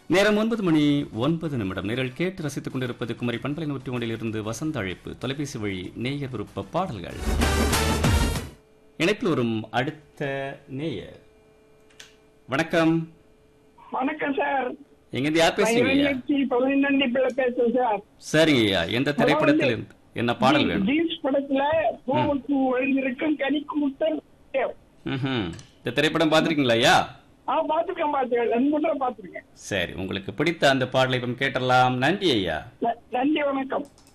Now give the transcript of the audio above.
நேரம் ஒன்பது மணி ஒன்பது நிமிடம் நேரில் கேட்டு ரசித்துக் கொண்டிருப்பது குமரி பண்பலை நூற்றி ஒன்றில் இருந்து வசந்த அழைப்பு தொலைபேசி வழி நேயர் விருப்ப பாடல்கள் இணைப்பில் வரும் அடுத்த நேயர் வணக்கம் வணக்கம் சார் எங்கிருந்து யார் பேசுறீங்க ஐயா? பதினெட்டு பதினெண்டு பிள்ளை பேசுறேன் சார் சரிங்க ஐயா எந்த திரைப்படத்தில் இருந்து என்ன பாடல் வேணும் ஜீன்ஸ் படத்துல பூவுக்கு எழுந்திருக்கும் கனிக்கு முத்தர் ம்ஹும். இந்த திரைப்படம் பார்த்திருக்கீங்களா ஐயா ஆ பாத்துருக்கேன் பாத்துருக்கேன் ரெண்டு மூணு பாத்துருக்கேன் சரி உங்களுக்கு பிடித்த அந்த பாடலை இப்போ கேட்டலாம் நன்றி ஐயா நன்றி வணக்கம்